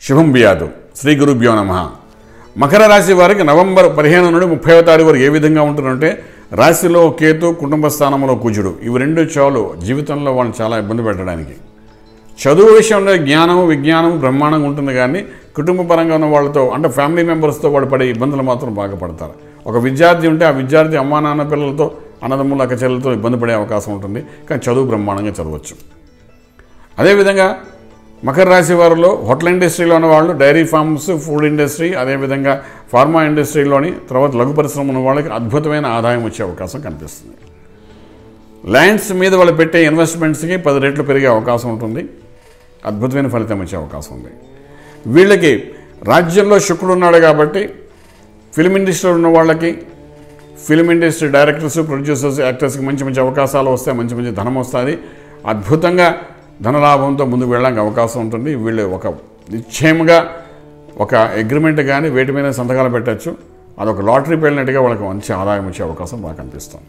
శుభం బియాదు శ్రీ గురుభ్యో నమ మకర రాశి వారికి నవంబర్ పదిహేను నుండి ముప్పైవ తారీఖు వరకు ఏ విధంగా ఉంటుందంటే రాశిలో కేతు కుటుంబ స్థానంలో కుజుడు ఇవి రెండు చాలు జీవితంలో వాళ్ళని చాలా ఇబ్బంది పెట్టడానికి చదువు విషయంలో జ్ఞానం విజ్ఞానం బ్రహ్మాండంగా ఉంటుంది కానీ కుటుంబ పరంగా ఉన్న వాళ్ళతో అంటే ఫ్యామిలీ మెంబర్స్తో వాడు పడే ఇబ్బందులు మాత్రం బాగా పడతారు ఒక విద్యార్థి ఉంటే ఆ విద్యార్థి అమ్మా నాన్న పిల్లలతో అన్నదమ్ముల అక్క చెల్లెలతో ఇబ్బంది పడే అవకాశం ఉంటుంది కానీ చదువు బ్రహ్మాండంగా చదవచ్చు అదేవిధంగా మకర రాశి వారిలో హోటల్ ఇండస్ట్రీలో ఉన్న వాళ్ళు డైరీ ఫార్మ్స్ ఫుడ్ ఇండస్ట్రీ అదేవిధంగా ఫార్మా ఇండస్ట్రీలోని తర్వాత లఘు పరిశ్రమ ఉన్న వాళ్ళకి అద్భుతమైన ఆదాయం వచ్చే అవకాశం కనిపిస్తుంది ల్యాండ్స్ మీద వాళ్ళు పెట్టే ఇన్వెస్ట్మెంట్స్కి పది రెట్లు పెరిగే అవకాశం ఉంటుంది అద్భుతమైన ఫలితం వచ్చే అవకాశం ఉంది వీళ్ళకి రాజ్యంలో శుక్రుడు ఉన్నాడు కాబట్టి ఫిల్మ్ ఇండస్ట్రీలో ఉన్న వాళ్ళకి ఫిల్మ్ ఇండస్ట్రీ డైరెక్టర్స్ ప్రొడ్యూసర్స్ యాక్టర్స్కి మంచి మంచి అవకాశాలు వస్తాయి మంచి మంచి ధనం వస్తుంది అద్భుతంగా ధనలాభంతో ముందుకు వెళ్ళడానికి అవకాశం ఉంటుంది వీళ్ళు ఒక నిశ్చయముగా ఒక అగ్రిమెంట్ కానీ వేటి మీద సంతకాలు పెట్టచ్చు అదొక లాటరీ వెళ్ళినట్టుగా వాళ్ళకి మంచి ఆదాయం వచ్చే అవకాశం బాగా కనిపిస్తుంది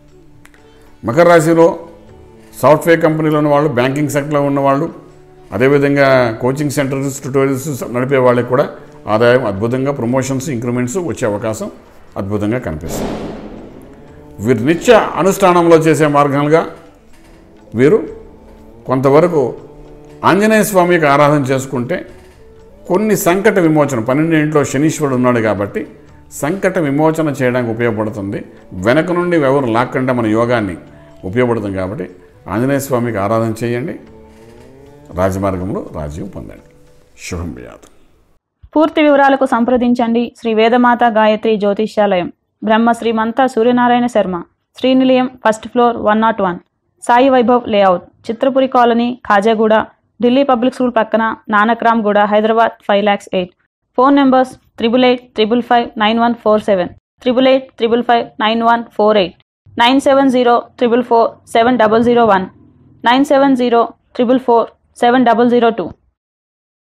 మకర రాశిలో సాఫ్ట్వేర్ కంపెనీలో ఉన్న వాళ్ళు బ్యాంకింగ్ సెక్టర్లో ఉన్నవాళ్ళు అదేవిధంగా కోచింగ్ సెంటర్స్ ట్యూటోరియల్స్ నడిపే వాళ్ళకి కూడా ఆదాయం అద్భుతంగా ప్రమోషన్స్ ఇంక్రిమెంట్స్ వచ్చే అవకాశం అద్భుతంగా కనిపిస్తుంది వీరు నిత్య అనుష్ఠానంలో చేసే మార్గాలుగా వీరు కొంతవరకు ఆంజనేయ స్వామికి ఆరాధన చేసుకుంటే కొన్ని సంకట విమోచన పన్నెండు ఇంట్లో శనీశ్వరుడు ఉన్నాడు కాబట్టి సంకట విమోచన చేయడానికి ఉపయోగపడుతుంది వెనక నుండి ఎవరు లాక్కుండా మన యోగాన్ని ఉపయోగపడుతుంది కాబట్టి ఆంజనేయ స్వామికి ఆరాధన చేయండి రాజమార్గంలో రాజ్యం పొందండి శుభం వ్యాధం పూర్తి వివరాలకు సంప్రదించండి శ్రీ వేదమాత గాయత్రి జ్యోతిష్యాలయం Brahma Srimantha Suryanarayana Sharma Srinilayam first floor one nought one Sai Vaibhav layout Chitrapuri colony Khajaguda Delhi public school పక్కన Nanakramguda Hyderabad five lakhs eight phone numbers triple eight triple five nine one four seven triple eight triple five nine one four eight nine seven zero triple four seven double zero one nine seven zero triple four seven double zero two